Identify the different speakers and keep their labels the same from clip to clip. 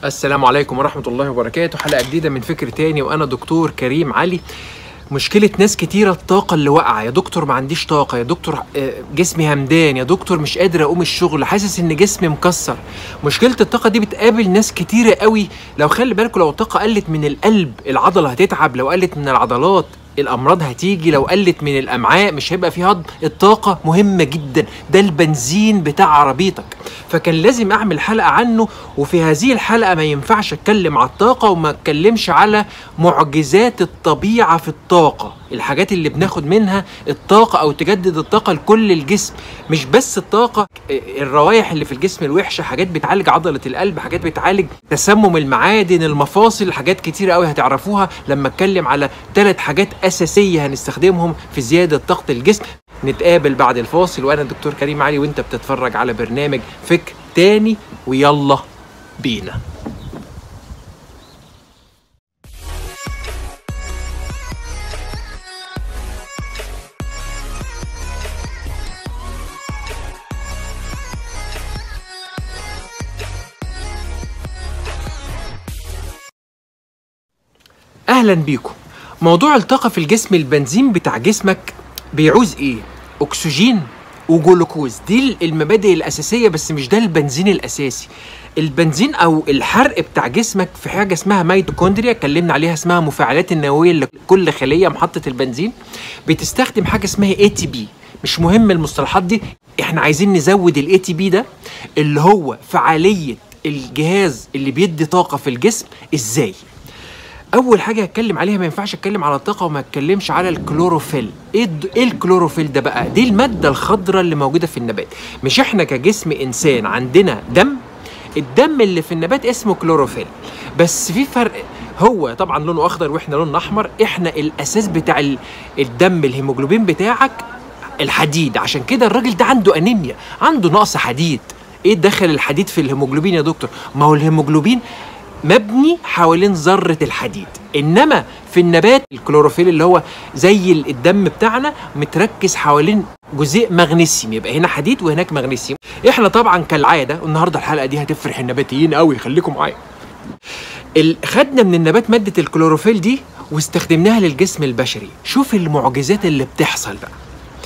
Speaker 1: السلام عليكم ورحمة الله وبركاته حلقة جديدة من فكر تاني وأنا دكتور كريم علي مشكلة ناس كتيرة الطاقة اللي واقعة يا دكتور ما عنديش طاقة يا دكتور آه، جسمي همدان يا دكتور مش قادر أقوم الشغل حاسس إن جسمي مكسر مشكلة الطاقة دي بتقابل ناس كتيرة قوي لو خلي بالكم لو الطاقة قلت من القلب العضلة هتتعب لو قلت من العضلات الامراض هتيجي لو قلت من الامعاء مش هيبقى في هضم الطاقه مهمه جدا ده البنزين بتاع عربيتك فكان لازم اعمل حلقه عنه وفي هذه الحلقه ما ينفعش اتكلم على الطاقه وما اتكلمش على معجزات الطبيعه في الطاقه الحاجات اللي بناخد منها الطاقه او تجدد الطاقه لكل الجسم مش بس الطاقه الروائح اللي في الجسم الوحشه حاجات بتعالج عضله القلب حاجات بتعالج تسمم المعادن المفاصل حاجات كتير قوي هتعرفوها لما اتكلم على ثلاث حاجات اساسيه هنستخدمهم في زياده طاقه الجسم نتقابل بعد الفاصل وانا الدكتور كريم علي وانت بتتفرج على برنامج فكر تاني ويلا بينا اهلا بيكم موضوع الطاقه في الجسم البنزين بتاع جسمك بيعوز ايه اكسجين وجلوكوز دي المبادئ الاساسيه بس مش ده البنزين الاساسي البنزين او الحرق بتاع جسمك في حاجه اسمها ميتوكوندريا اتكلمنا عليها اسمها مفاعلات النوويه لكل خليه محطه البنزين بتستخدم حاجه اسمها اي تي بي مش مهم المصطلحات دي احنا عايزين نزود الاي تي بي ده اللي هو فعاليه الجهاز اللي بيدي طاقه في الجسم ازاي اول حاجه هتكلم عليها ما ينفعش اتكلم على الطاقه وما اتكلمش على الكلوروفيل ايه الد- ايه الكلوروفيل ده بقى دي الماده الخضراء اللي موجوده في النبات مش احنا كجسم انسان عندنا دم الدم اللي في النبات اسمه كلوروفيل بس في فرق هو طبعا لونه اخضر واحنا لوننا احمر احنا الاساس بتاع ال- الدم الهيموجلوبين بتاعك الحديد عشان كده الراجل ده عنده انيميا عنده نقص حديد ايه دخل الحديد في الهيموجلوبين يا دكتور ما هو الهيموجلوبين مبني حوالين ذرة الحديد إنما في النبات الكلوروفيل اللي هو زي الدم بتاعنا متركز حوالين جزيء مغنيسيوم يبقى هنا حديد وهناك مغنيسيوم احنا طبعا كالعادة النهاردة الحلقة دي هتفرح النباتيين قوي خليكم معايا ال- خدنا من النبات مادة الكلوروفيل دي واستخدمناها للجسم البشري شوف المعجزات اللي بتحصل بقى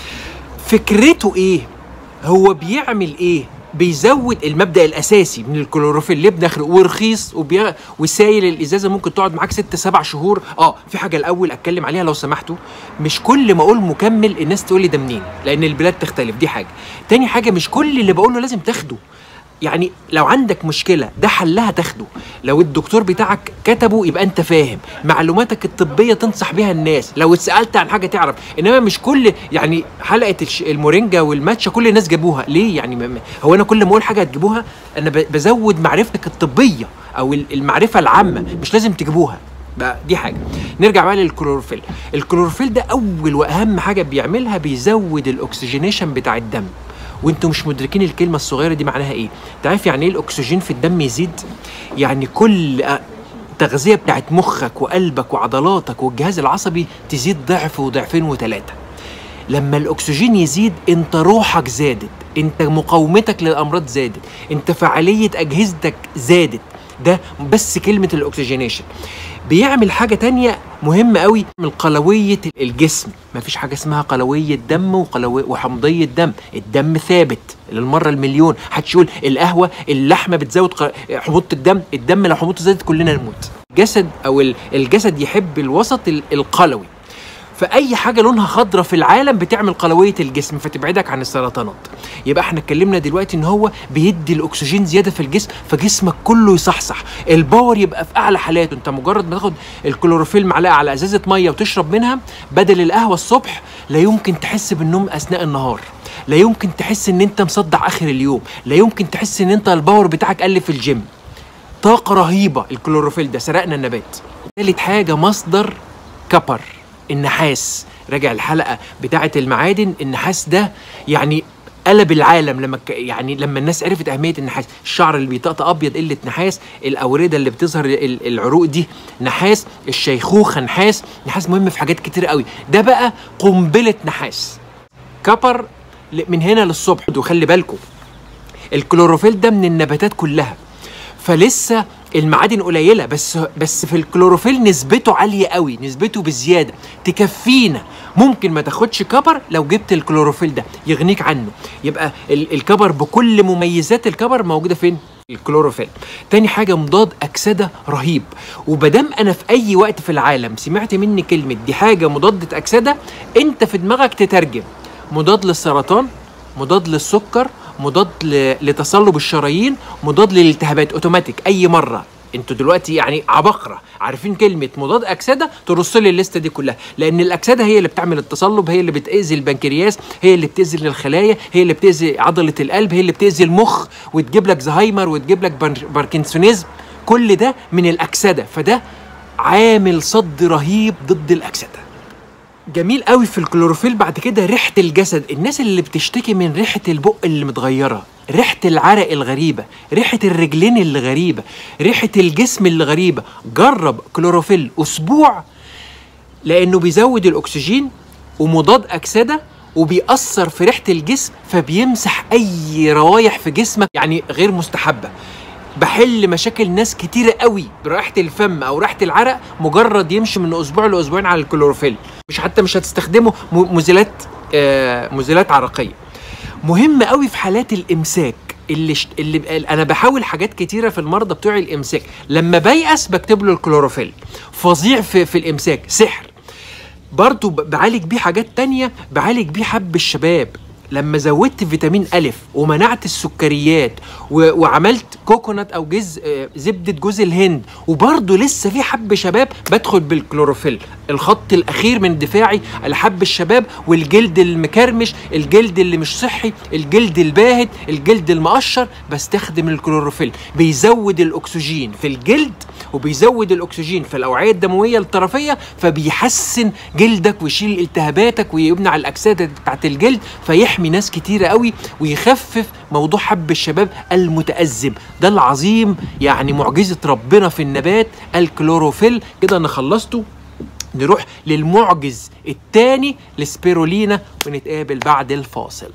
Speaker 1: فكرته ايه هو بيعمل ايه بيزود المبدا الاساسي من الكلوروفيل اللي بنخرق ورخيص وبي... وسايل الازازه ممكن تقعد معاك ست سبع شهور اه في حاجه الاول اتكلم عليها لو سمحتوا مش كل ما اقول مكمل الناس تقول لي ده منين لان البلاد تختلف دي حاجه تاني حاجه مش كل اللي بقوله لازم تاخده يعني لو عندك مشكله ده حلها تاخده لو الدكتور بتاعك كتبه يبقى انت فاهم معلوماتك الطبيه تنصح بيها الناس لو اتسالت عن حاجه تعرف انما مش كل يعني حلقه الش- المورينجا والماتشا كل الناس جابوها ليه يعني ما- ما- هو انا كل ما اقول حاجه هتجيبوها انا ب- بزود معرفتك الطبيه او ال- المعرفه العامه مش لازم تجيبوها بقى دي حاجه نرجع بقى للكلوروفيل الكلوروفيل ده اول واهم حاجه بيعملها بيزود الاكسجينيشن بتاع الدم وانتوا مش مدركين الكلمه الصغيره دي معناها ايه انت عارف يعني ايه الاكسجين في الدم يزيد يعني كل آه، تغذيه بتاعت مخك وقلبك وعضلاتك والجهاز العصبي تزيد ضعف وضعفين وثلاثه لما الاكسجين يزيد انت روحك زادت انت مقاومتك للامراض زادت انت فعاليه اجهزتك زادت ده بس كلمه الاكسجينيشن بيعمل حاجه تانية مهمه قوي من قلويه الجسم مفيش حاجه اسمها قلويه دم وقلوية وحمضيه دم الدم ثابت للمره المليون محدش يقول القهوه اللحمه بتزود ق- حموضه الدم الدم لو حموضته زادت كلنا نموت الجسد او ال- الجسد يحب الوسط ال- القلوي فاي حاجه لونها خضرة في العالم بتعمل قلويه الجسم فتبعدك عن السرطانات يبقى احنا اتكلمنا دلوقتي ان هو بيدي الاكسجين زياده في الجسم فجسمك كله يصحصح الباور يبقى في اعلى حالاته انت مجرد ما تاخد الكلوروفيل معلقه على ازازه ميه وتشرب منها بدل القهوه الصبح لا يمكن تحس بالنوم اثناء النهار لا يمكن تحس ان انت مصدع اخر اليوم لا يمكن تحس ان انت الباور بتاعك قل في الجيم طاقة رهيبة الكلوروفيل ده سرقنا النبات ثالث حاجة مصدر كبر النحاس راجع الحلقة بتاعة المعادن النحاس ده يعني قلب العالم لما ك- يعني لما الناس عرفت اهميه النحاس الشعر اللي بيطقطق ابيض قله نحاس الاورده اللي بتظهر ال- العروق دي نحاس الشيخوخه نحاس نحاس مهم في حاجات كتير قوي ده بقى قنبله نحاس كبر ل- من هنا للصبح وخلي بالكم الكلوروفيل ده من النباتات كلها فلسه المعادن قليله بس بس في الكلوروفيل نسبته عاليه قوي نسبته بزياده تكفينا ممكن ما تاخدش كبر لو جبت الكلوروفيل ده يغنيك عنه يبقى ال- الكبر بكل مميزات الكبر موجوده فين الكلوروفيل تاني حاجة مضاد أكسدة رهيب وبدام أنا في أي وقت في العالم سمعت مني كلمة دي حاجة مضادة أكسدة أنت في دماغك تترجم مضاد للسرطان مضاد للسكر مضاد ل- لتصلب الشرايين مضاد للالتهابات اوتوماتيك اي مره انتوا دلوقتي يعني عبقرة عارفين كلمة مضاد أكسدة ترص لي الليستة دي كلها لأن الأكسدة هي اللي بتعمل التصلب هي اللي بتأذي البنكرياس هي اللي بتأذي الخلايا هي اللي بتأذي عضلة القلب هي اللي بتأذي المخ وتجيب لك زهايمر وتجيب لك بار- باركنسونيزم كل ده من الأكسدة فده عامل صد رهيب ضد الأكسدة جميل قوي في الكلوروفيل بعد كده ريحه الجسد الناس اللي بتشتكي من ريحه البق اللي متغيره ريحه العرق الغريبه ريحه الرجلين اللي غريبه ريحه الجسم اللي غريبه جرب كلوروفيل اسبوع لانه بيزود الاكسجين ومضاد اكسده وبيأثر في ريحه الجسم فبيمسح اي روايح في جسمك يعني غير مستحبه بحل مشاكل ناس كتيرة قوي برائحة الفم أو ريحة العرق مجرد يمشي من أسبوع لأسبوعين على الكلوروفيل مش حتى مش هتستخدمه م- مزيلات آه مزيلات عرقية مهم قوي في حالات الإمساك اللي, شت... اللي ب... انا بحاول حاجات كتيره في المرضى بتوع الامساك لما بيأس بكتب له الكلوروفيل فظيع في, في الامساك سحر برضو ب- بعالج بيه حاجات تانية بعالج بيه حب الشباب لما زودت فيتامين ألف ومنعت السكريات و... وعملت كوكونات أو جز آه، زبدة جوز الهند وبرضه لسه في حب شباب بدخل بالكلوروفيل الخط الأخير من دفاعي على حب الشباب والجلد المكرمش الجلد اللي مش صحي الجلد الباهت الجلد المقشر بستخدم الكلوروفيل بيزود الأكسجين في الجلد وبيزود الاكسجين في الاوعيه الدمويه الطرفيه فبيحسن جلدك ويشيل التهاباتك ويمنع الاكسده بتاعت الجلد فيحمي ناس كتيره قوي ويخفف موضوع حب الشباب المتأزم ده العظيم يعني معجزه ربنا في النبات الكلوروفيل كده انا خلصته نروح للمعجز الثاني لسبيرولينا ونتقابل بعد الفاصل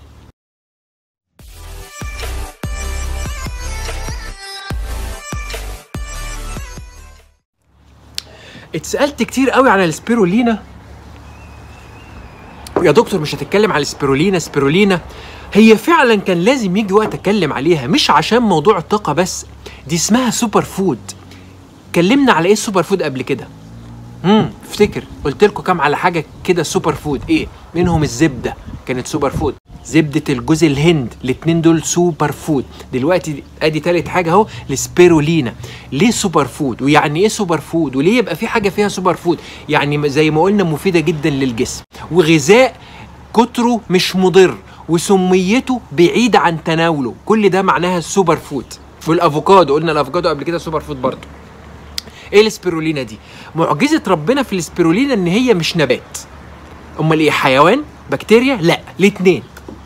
Speaker 1: اتسالت كتير قوي عن السبيرولينا يا دكتور مش هتتكلم على السبيرولينا سبيرولينا هي فعلا كان لازم يجي وقت اتكلم عليها مش عشان موضوع الطاقه بس دي اسمها سوبر فود اتكلمنا على ايه السوبر فود قبل كده امم افتكر قلت لكم كام على حاجه كده سوبر فود ايه منهم الزبده كانت سوبر فود زبده الجوز الهند الاتنين دول سوبر فود دلوقتي ادي تالت حاجه اهو السبيرولينا ليه سوبر فود ويعني ايه سوبر فود وليه يبقى في حاجه فيها سوبر فود يعني زي ما قلنا مفيده جدا للجسم وغذاء كتره مش مضر وسميته بعيد عن تناوله كل ده معناها السوبر فود والافوكادو قلنا الافوكادو قبل كده سوبر فود برضه ايه السبيرولينا دي معجزه ربنا في السبيرولينا ان هي مش نبات امال ايه حيوان بكتيريا لا الاتنين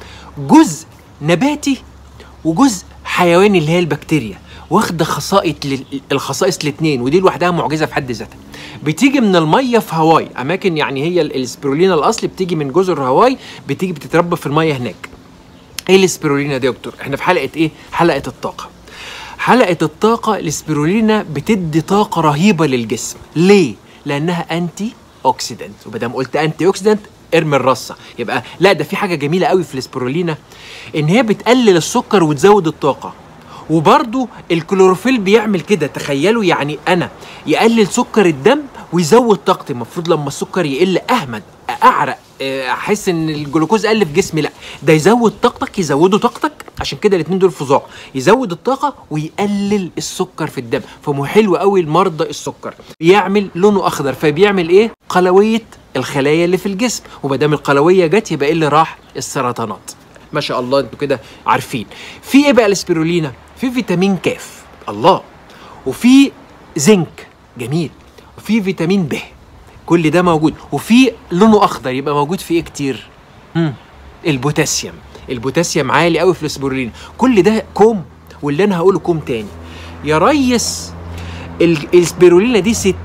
Speaker 1: جزء نباتي وجزء حيواني اللي هي البكتيريا واخده خصائص لل- الخصائص الاثنين ودي لوحدها معجزه في حد ذاتها بتيجي من الميه في هاواي اماكن يعني هي ال- السبيرولينا الاصلي بتيجي من جزر هاواي بتيجي بتتربى في الميه هناك ايه السبيرولينا دي يا دكتور احنا في حلقه ايه حلقه الطاقه حلقه الطاقه السبيرولينا بتدي طاقه رهيبه للجسم ليه لانها انتي اوكسيدنت ومادام قلت انتي اوكسيدنت ارمي الرصه يبقى لا ده في حاجه جميله قوي في السبيرولينا ان هي بتقلل السكر وتزود الطاقه وبرضو الكلوروفيل بيعمل كده تخيلوا يعني انا يقلل سكر الدم ويزود طاقتي المفروض لما السكر يقل اهمد اعرق آه، احس ان الجلوكوز قل في جسمي لا ده يزود طاقتك يزودوا طاقتك عشان كده الاثنين دول فظاع يزود الطاقه ويقلل السكر في الدم فمو حلو قوي لمرضى السكر بيعمل لونه اخضر فبيعمل ايه قلويه الخلايا اللي في الجسم وما دام القلويه جت يبقى ايه اللي راح السرطانات ما شاء الله انتوا كده عارفين في ايه بقى الاسبirulina في فيتامين كاف الله وفي زنك جميل وفي فيتامين ب كل ده موجود وفي لونه اخضر يبقى موجود في ايه كتير مم. البوتاسيوم البوتاسيوم عالي قوي في الاسبirulina كل ده كوم واللي انا هقوله كوم تاني يا ريس ال- السبيرولينا دي 60%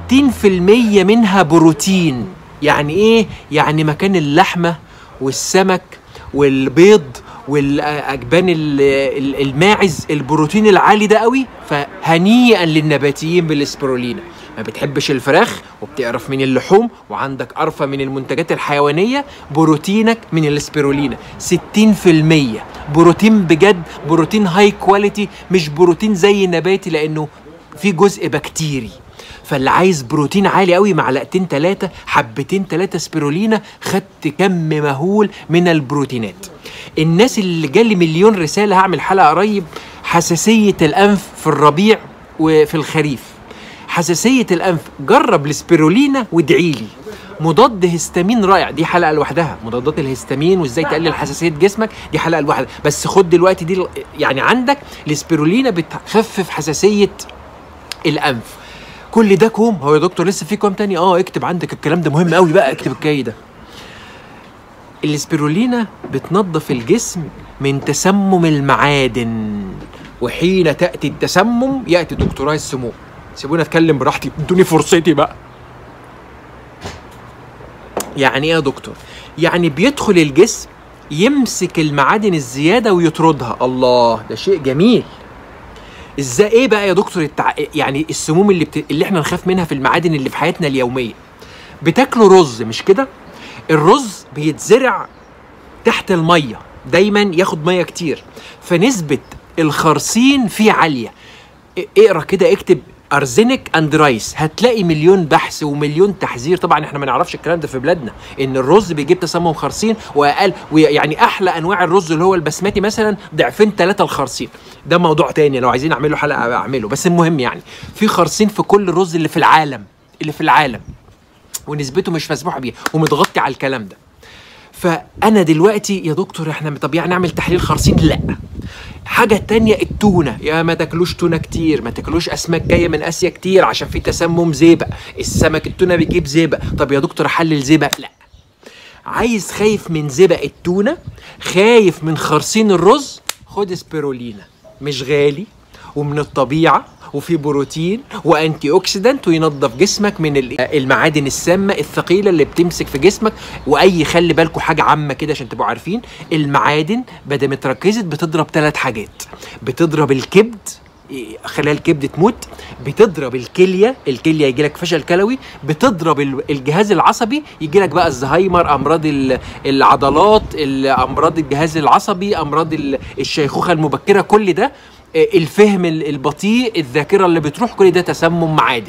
Speaker 1: منها بروتين يعني ايه يعني مكان اللحمه والسمك والبيض والاجبان ال- ال- الماعز البروتين العالي ده قوي فهنيئا للنباتيين بالاسبرولينا ما بتحبش الفراخ وبتقرف من اللحوم وعندك قرفة من المنتجات الحيوانية بروتينك من الاسبرولينا 60% بروتين بجد بروتين هاي كواليتي مش بروتين زي النباتي لانه في جزء بكتيري فاللي عايز بروتين عالي قوي معلقتين ثلاثة حبتين ثلاثة سبirulina خدت كم مهول من البروتينات الناس اللي جالي مليون رسالة هعمل حلقة قريب حساسية الأنف في الربيع وفي الخريف حساسية الأنف جرب السبirulina وادعي لي مضاد هستامين رائع دي حلقة لوحدها مضادات الهستامين وازاي تقلل حساسية جسمك دي حلقة لوحدها بس خد دلوقتي دي يعني عندك السبirulina بتخفف حساسية الأنف كل ده كوم هو يا دكتور لسه في كوم تاني اه اكتب عندك الكلام ده مهم قوي بقى اكتب الجاي ده الاسبirulina بتنظف الجسم من تسمم المعادن وحين تأتي التسمم يأتي دكتوراه السموم سيبوني اتكلم براحتي ادوني فرصتي بقى يعني ايه يا دكتور يعني بيدخل الجسم يمسك المعادن الزياده ويطردها الله ده شيء جميل ازاي ايه بقى يا دكتور التع... يعني السموم اللي بت... اللي احنا نخاف منها في المعادن اللي في حياتنا اليوميه بتاكلوا رز مش كده الرز بيتزرع تحت الميه دايما ياخد ميه كتير فنسبه الخرسين فيه عاليه ا- اقرا كده اكتب ارزنك اند رايس هتلاقي مليون بحث ومليون تحذير طبعا احنا ما نعرفش الكلام ده في بلادنا ان الرز بيجيب تسمم خرسين واقل ويعني احلى انواع الرز اللي هو البسمتي مثلا ضعفين ثلاثه الخرسين ده موضوع تاني لو عايزين اعمله حلقه اعمله بس المهم يعني في خرسين في كل الرز اللي في العالم اللي في العالم ونسبته مش مسموح بيها ومتغطي على الكلام ده فانا دلوقتي يا دكتور احنا طب يعني نعمل تحليل خرسين لا حاجة تانية التونة يا ما تاكلوش تونة كتير ما تاكلوش أسماك جاية من آسيا كتير عشان في تسمم زئبق السمك التونة بيجيب زئبق طب يا دكتور أحلل زئبق لا عايز خايف من زئبق التونة خايف من خرسين الرز خد سبيرولينا مش غالي ومن الطبيعة وفي بروتين وانتي اوكسيدنت وينظف جسمك من ال- المعادن السامه الثقيله اللي بتمسك في جسمك واي خلي بالكم حاجه عامه كده عشان تبقوا عارفين المعادن بدل ما اتركزت بتضرب ثلاث حاجات بتضرب الكبد إيه، خلايا الكبد تموت بتضرب الكليه الكليه يجي لك فشل كلوي بتضرب ال- الجهاز العصبي يجي لك بقى الزهايمر امراض ال- العضلات ال- امراض الجهاز العصبي امراض ال- الشيخوخه المبكره كل ده آه، الفهم ال- البطيء الذاكره اللي بتروح كل ده تسمم معادن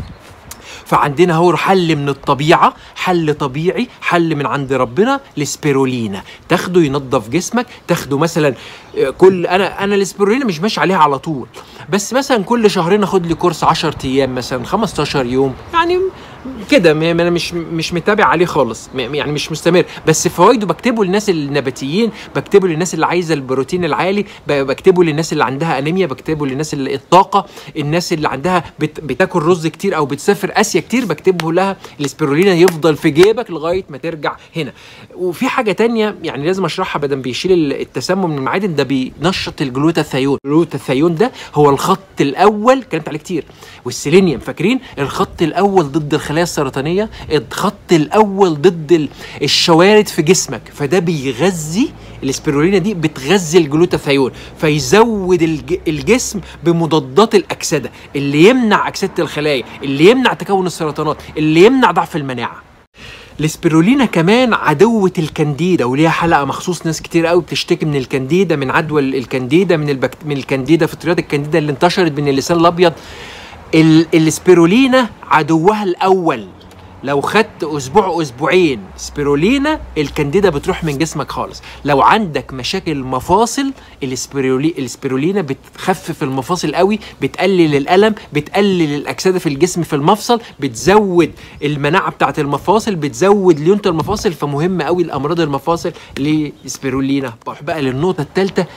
Speaker 1: فعندنا هو حل من الطبيعة حل طبيعي حل من عند ربنا السبيرولينا تاخده ينظف جسمك تاخده مثلا آه، كل انا انا السبيرولينا مش ماشي عليها على طول بس مثلا كل شهرين اخد لي كورس 10 ايام مثلا 15 يوم يعني كده م- انا مش مش متابع عليه خالص م- يعني مش مستمر بس فوائده بكتبه للناس النباتيين بكتبه للناس اللي عايزه البروتين العالي ب- بكتبه للناس اللي عندها انيميا بكتبه للناس اللي الطاقه الناس اللي عندها بت بتاكل رز كتير او بتسافر اسيا كتير بكتبه لها السبيرولينا يفضل في جيبك لغايه ما ترجع هنا وفي حاجه تانية يعني لازم اشرحها بدل بيشيل ال- التسمم من المعادن ده بينشط الجلوتاثيون الجلوتاثيون ده هو الخط الاول اتكلمت عليه كتير والسيلينيوم فاكرين الخط الاول ضد الخلايا السرطانيه الخط الاول ضد ال- الشوارد في جسمك فده بيغذي الاسبirulina دي بتغذي الجلوتاثيون فيزود الج- الجسم بمضادات الاكسده اللي يمنع اكسده الخلايا اللي يمنع تكون السرطانات اللي يمنع ضعف المناعه الاسبirulina كمان عدوة الكانديدا وليها حلقة مخصوص ناس كتير قوي بتشتكي من الكانديدا من عدوى ال- الكانديدا من البكت... من الكانديدا فطريات الكانديدا اللي انتشرت من اللسان الابيض ال... الاسبirulina عدوها الاول لو خدت اسبوع اسبوعين سبيرولينا الكانديدا بتروح من جسمك خالص لو عندك مشاكل مفاصل السبيرولي السبيرولينا بتخفف المفاصل قوي بتقلل الالم بتقلل الاكسده في الجسم في المفصل بتزود المناعه بتاعه المفاصل بتزود ليونه المفاصل فمهم قوي الامراض المفاصل لسبيرولينا بروح بقى للنقطه الثالثه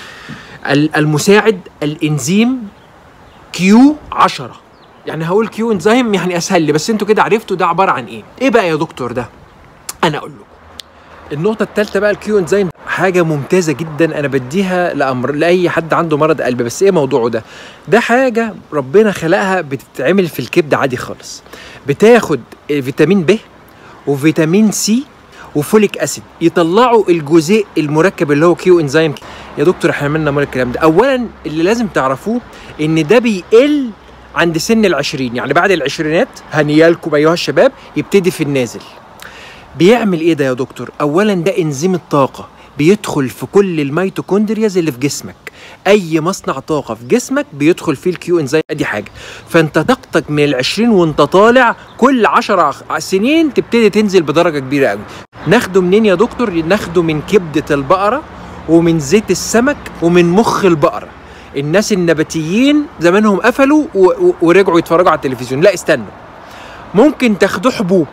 Speaker 1: المساعد الانزيم كيو 10 يعني هقول كيو انزيم يعني اسهل لي بس انتوا كده عرفتوا ده عباره عن ايه ايه بقى يا دكتور ده انا اقول لكم النقطة الثالثة بقى الكيو انزيم حاجة ممتازة جدا أنا بديها لأمر لأي حد عنده مرض قلب بس إيه موضوعه ده؟ ده حاجة ربنا خلقها بتتعمل في الكبد عادي خالص. بتاخد فيتامين ب وفيتامين سي وفوليك اسيد يطلعوا الجزيء المركب اللي هو كيو انزيم يا دكتور احنا عملنا مال الكلام ده اولا اللي لازم تعرفوه ان ده بيقل عند سن العشرين يعني بعد العشرينات هنيالكم ايها الشباب يبتدي في النازل بيعمل ايه ده يا دكتور اولا ده انزيم الطاقه بيدخل في كل الميتوكوندرياز اللي في جسمك اي مصنع طاقه في جسمك بيدخل فيه الكيو انزيم دي حاجه فانت طاقتك من العشرين وانت طالع كل عشر سنين تبتدي تنزل بدرجه كبيره قوي ناخده منين يا دكتور ناخده من كبده البقره ومن زيت السمك ومن مخ البقره الناس النباتيين زمانهم قفلوا و- و- ورجعوا يتفرجوا على التلفزيون لا استنوا ممكن تاخدوه حبوب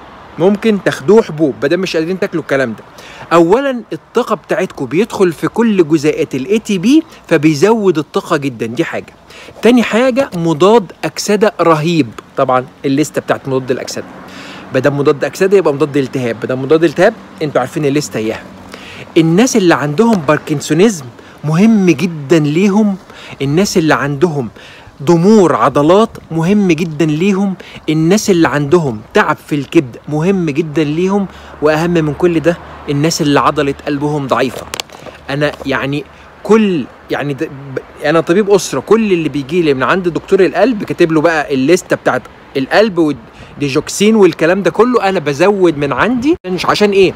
Speaker 1: ممكن تاخدوه حبوب بدل مش قادرين تاكلوا الكلام ده اولا الطاقه بتاعتكم بيدخل في كل جزيئات الاي تي بي فبيزود الطاقه جدا دي حاجه تاني حاجه مضاد اكسده رهيب طبعا الليسته بتاعت مضاد الاكسده بدل مضاد اكسده يبقى مضاد التهاب بدل مضاد التهاب انتوا عارفين الليسته اياها الناس اللي عندهم باركنسونيزم مهم جدا ليهم الناس اللي عندهم ضمور عضلات مهم جدا ليهم الناس اللي عندهم تعب في الكبد مهم جدا ليهم واهم من كل ده الناس اللي عضله قلبهم ضعيفه انا يعني كل يعني ده ب- انا طبيب اسره كل اللي بيجي لي من عند دكتور القلب كاتب له بقى الليسته بتاعت القلب والديجوكسين والكلام ده كله انا بزود من عندي مش عشان ايه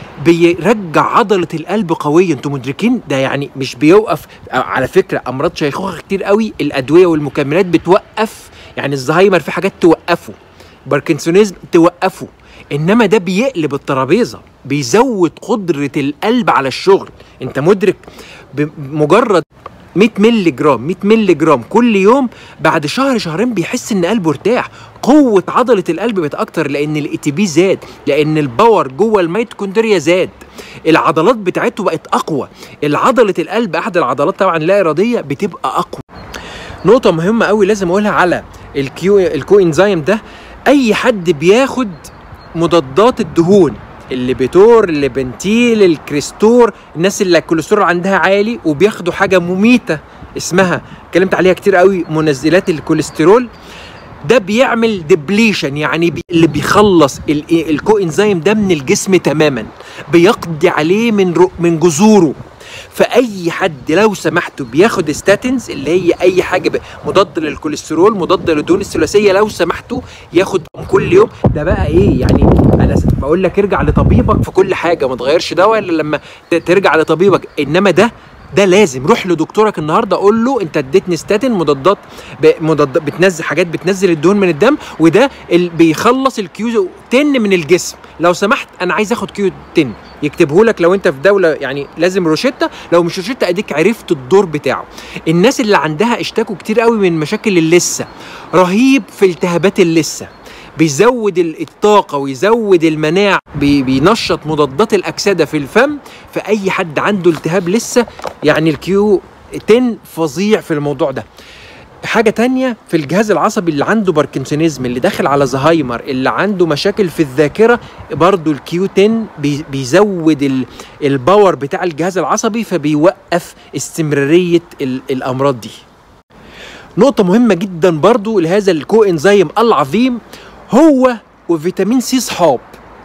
Speaker 1: بيرجع عضله القلب قويه انتوا مدركين ده يعني مش بيوقف على فكره امراض شيخوخه كتير قوي الادويه والمكملات بتوقف يعني الزهايمر في حاجات توقفه باركنسونيزم توقفه انما ده بيقلب الترابيزه بيزود قدره القلب على الشغل انت مدرك بمجرد 100 مللي جرام 100 مللي جرام كل يوم بعد شهر شهرين بيحس ان قلبه ارتاح قوه عضله القلب بقت اكتر لان الاي تي بي زاد لان الباور جوه الميتوكوندريا زاد العضلات بتاعته بقت اقوى العضله القلب احد العضلات طبعا لا اراديه بتبقى اقوى نقطه مهمه قوي لازم اقولها على الكيو الكو انزيم ده اي حد بياخد مضادات الدهون الليبيتور الليبنتيل الكريستور الناس اللي الكوليسترول عندها عالي وبياخدوا حاجه مميته اسمها اتكلمت عليها كتير قوي منزلات الكوليسترول ده بيعمل ديبليشن يعني بي اللي بيخلص ال- الكو انزيم ده من الجسم تماما بيقضي عليه من رو من جذوره فاي حد لو سمحتوا بياخد ستاتينز اللي هي اي حاجه ب- مضاد للكوليسترول مضاد للدهون الثلاثيه لو سمحتوا ياخد كل يوم ده بقى ايه يعني انا س- بقول لك ارجع لطبيبك في كل حاجه ما تغيرش دواء الا لما ت- ترجع لطبيبك انما ده ده لازم روح لدكتورك النهارده قول له انت اديتني ستاتين مضادات ب- مضاد بتنزل حاجات بتنزل الدهون من الدم وده ال... بيخلص الكيو 10 من الجسم لو سمحت انا عايز اخد كيو 10 يكتبه لك لو انت في دوله يعني لازم روشته لو مش روشته اديك عرفت الدور بتاعه الناس اللي عندها اشتكوا كتير قوي من مشاكل اللثه رهيب في التهابات اللثه بيزود ال- الطاقة ويزود المناعة بي- بينشط مضادات الأكسدة في الفم فأي حد عنده التهاب لسه يعني الكيو 10 فظيع في الموضوع ده حاجة تانية في الجهاز العصبي اللي عنده باركنسونيزم اللي داخل على زهايمر اللي عنده مشاكل في الذاكرة برضو الكيو 10 بي- بيزود ال- الباور بتاع الجهاز العصبي فبيوقف استمرارية ال- الأمراض دي نقطة مهمة جدا برضو لهذا الكو انزيم العظيم هو وفيتامين سي صحاب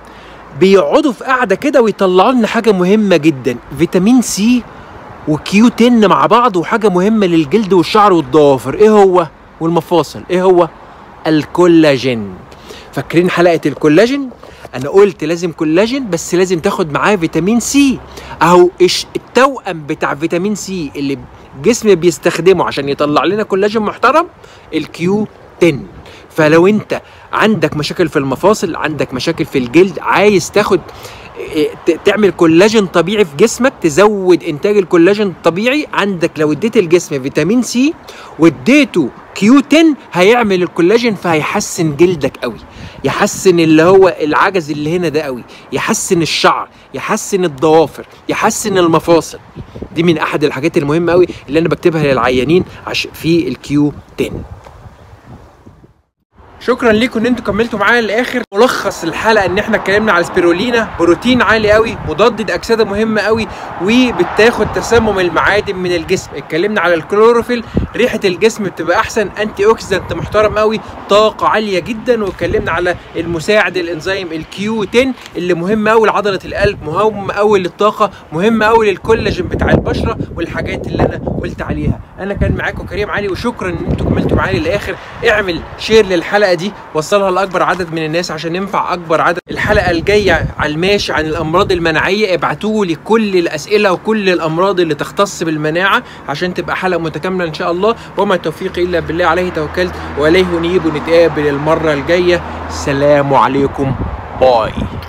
Speaker 1: بيقعدوا في قاعدة كده ويطلعوا لنا حاجة مهمة جدا فيتامين سي وكيو 10 مع بعض وحاجة مهمة للجلد والشعر والضوافر ايه هو والمفاصل ايه هو الكولاجين فاكرين حلقة الكولاجين انا قلت لازم كولاجين بس لازم تاخد معاه فيتامين سي اهو إيش التوأم بتاع فيتامين سي اللي الجسم بيستخدمه عشان يطلع لنا كولاجين محترم الكيو 10 فلو انت عندك مشاكل في المفاصل عندك مشاكل في الجلد عايز تاخد إيه، ت- تعمل كولاجين طبيعي في جسمك تزود انتاج الكولاجين الطبيعي عندك لو اديت الجسم فيتامين سي واديته كيو 10 هيعمل الكولاجين فهيحسن جلدك قوي يحسن اللي هو العجز اللي هنا ده قوي يحسن الشعر يحسن الضوافر يحسن المفاصل دي من احد الحاجات المهمه قوي اللي انا بكتبها للعيانين عش في الكيو 10 شكرا ليكم ان انتوا كملتوا معايا للاخر ملخص الحلقه ان احنا اتكلمنا على السبيرولينا بروتين عالي قوي مضاد اكسده مهمه قوي وبتاخد تسمم المعادن من الجسم اتكلمنا على الكلوروفيل ريحه الجسم بتبقى احسن انتي اوكسيدنت محترم قوي طاقه عاليه جدا واتكلمنا على المساعد الانزيم الكيو 10 اللي مهم قوي لعضله القلب مهم قوي للطاقه مهم قوي للكولاجين بتاع البشره والحاجات اللي انا قلت عليها انا كان معاكم كريم علي وشكرا ان انتم كملتوا معايا للاخر اعمل شير للحلقه دي وصلها لاكبر عدد من الناس عشان ننفع اكبر عدد الحلقه الجايه على الماشي عن الامراض المناعيه ابعتوا لي كل الاسئله وكل الامراض اللي تختص بالمناعه عشان تبقى حلقه متكامله ان شاء الله وما توفيقي الا بالله عليه توكلت واليه نيب ونتقابل المره الجايه سلام عليكم باي